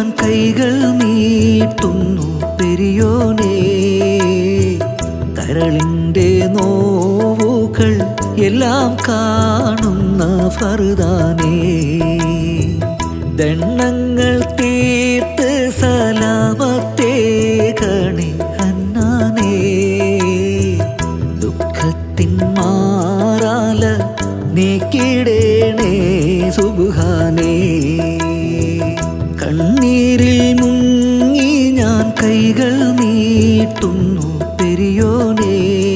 ഞാൻ കൈകൾ നീട്ടുന്നു പെരിയോനേ കരളിൻ്റെ നോവുകൾ എല്ലാം കാണുന്ന ഫറുദാനേ ദണ്ണങ്ങൾ തീർത്ത് സലാമത്തേ കണി ഹന്നാനേ ദുഃഖത്തിൻ മാറാല നീക്കിടേണേ സുബുഹാനേ കണ്ണീരിൽ മുങ്ങി ഞാൻ കൈകൾ നീട്ടുന്നു പെരിയോനേ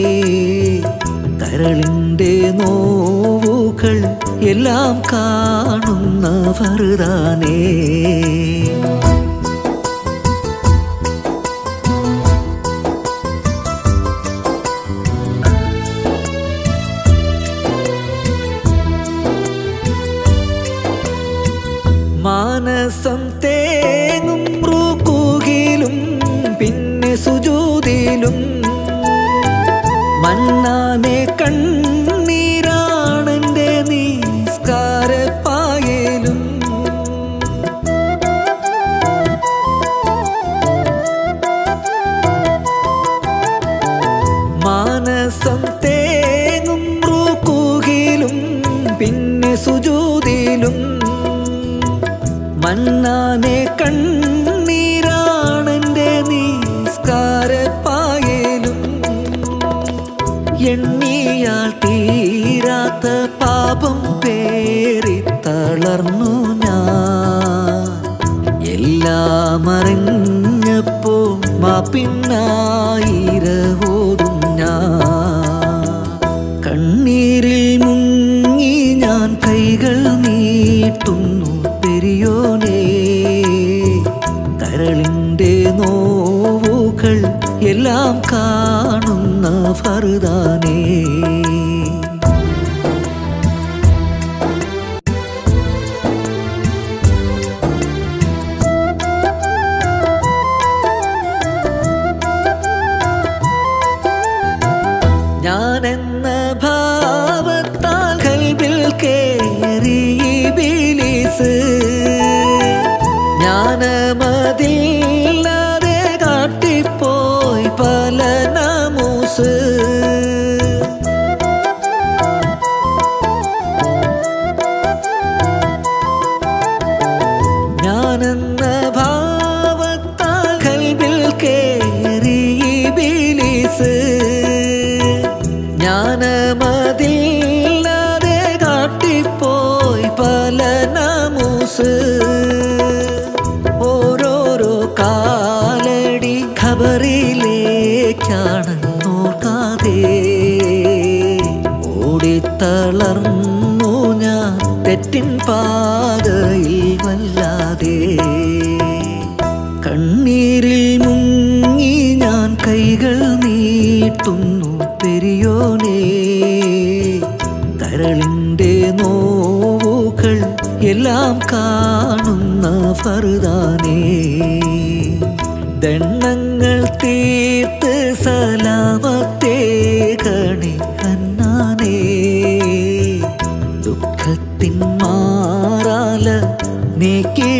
കരളിൻ്റെ നോവുകൾ എല്ലാം കാണുന്ന ഫറുദാനേ മാനസം തേങ്ങും റുകൂകിലും പിന്നെ സുജൂതിലും മന്നാനെ കണ്ണീരാണെൻ്റെ നിസ്കാരപ്പായലും മാനസം തേങ്ങും റുകൂകിലും പിന്നെ സുജൂതിലും മന്നാനെ കണ്ണീരാണെൻ്റെ നിസ്കാരപ്പായലും എണ്ണിയാൽ തീരാത്ത പാപം പേറി തളർന്നു ഞാൻ എല്ലാം അറിഞ്ഞപ്പോ മാപ്പിന്നായിരവോതും ഞാൻ കണ്ണീരിൽ മുങ്ങി ഞാൻ കൈകൾ നീട്ടുന്നു പെരിയോനേ കരളിൻ്റെ നോവുകൾ എല്ലാം കാണുന്ന ഫറുദാനേ ഞാനെന്ന ഭാവത്താൽ കൽബിൽ കേറി ബിലിസ് ജ്ഞാനമതില്ലാതെ കാട്ടിപ്പോയി പല നമൂസ് ഞാനെന്ന ഭാവത്താൽ കൽബിൽ കേറി ബിലിസ് ജ്ഞാനമതില്ലാതെ കാട്ടിപ്പോയി പല നമൂസ് ഓരോരോ കാലടി ഖബറിലേക്കാണ് നോക്കാതെ ഓടിത്തളർന്നു ഞാൻ തെറ്റിൻ പാതയിൽ വല്ലാതെ കണ്ണീരിൽ മുങ്ങി ഞാൻ കൈകൾ നീട്ടുന്നു പെരിയോനേ കരളിൻ്റെ നോവുകൾ എല്ലാം കാണുന്ന ഫറുദാനേ ദണ്ണങ്ങൾ തീർത്ത് സലാമത്തേ കണി ഹന്നാനേ ദുഃഖത്തിൻ മാറാല നീക്കി